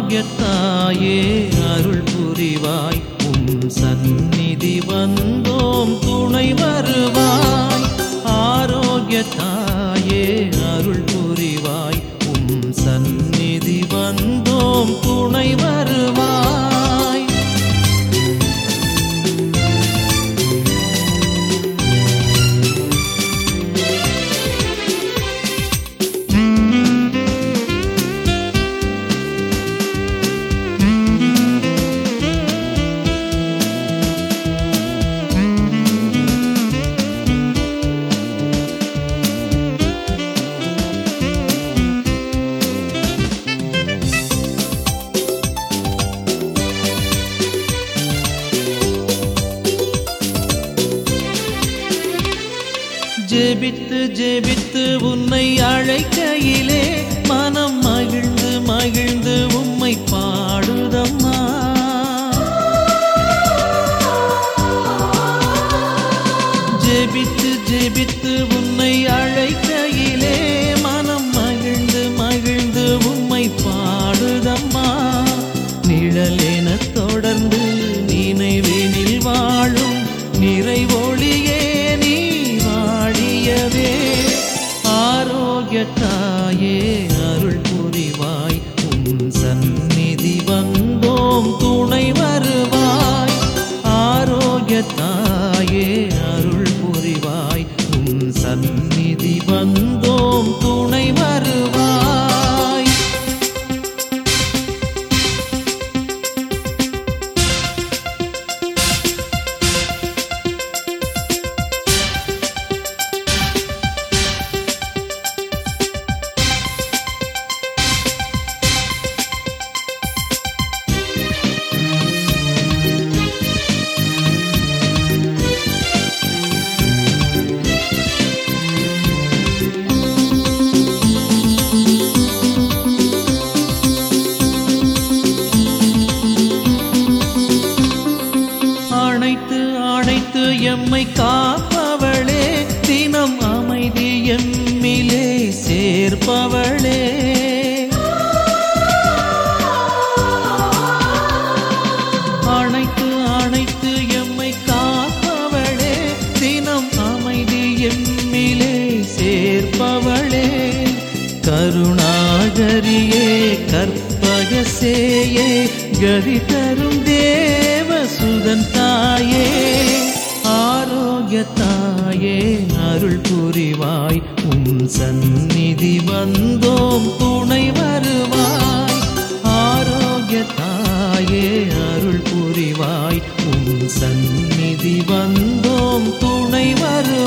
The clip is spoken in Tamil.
ஆரோக்கியத்தாயே அருள் புரிவாய் உம் சந்நிதி வந்தோம் துணை வருவாய் ஆரோக்கியத்தாயே அருள் புரிவாய் உம் சந்நிதி வந்தோம் துணை வருவாய் ஜெபித்து ஜெபித்து உன்னை அழைக்கையிலே மனம் மகிழ்ந்து மகிழ்ந்து உம்மை பாடுதம்மா ஜெபித்து ஜெபித்து உன்னை அழைக்கையிலே மனம் மகிழ்ந்து மகிழ்ந்து உம்மை பாடுதம்மா நிழலென தொடர்ந்து நினைவினில் வாழும் நிறைவொளியே நீ வாழியவே ஆரோக்கியத்தாயே அருள் புரிவாய் உன் சந்நிதி வந்தோம் துணை வருவாய் ஆரோக்கியத்தாயே அருள் புரிவாய் உன் சந்நிதி வந்தோம் துணை வருவாய் அணைத்து அணைத்து எம்மை காப்பவளே தினம் அமைதி எம்மிலே சேர்ப்பவளே அணைத்து அணைத்து எம்மை காப்பவளே தினம் அமைதி எம்மிலே சேர்ப்பவளே கருணாகரியே கற்பகசேயே கதி தரும் தேவ சுதன் தாயே ஆரோக்கிய தாயே அருள் புரிவாய் உம் சந்நிதி வந்தோம் துணை வருவாய் ஆரோக்கிய தாயே அருள் புரிவாய் உம் சந்நிதி வந்தோம் துணை வருவாய்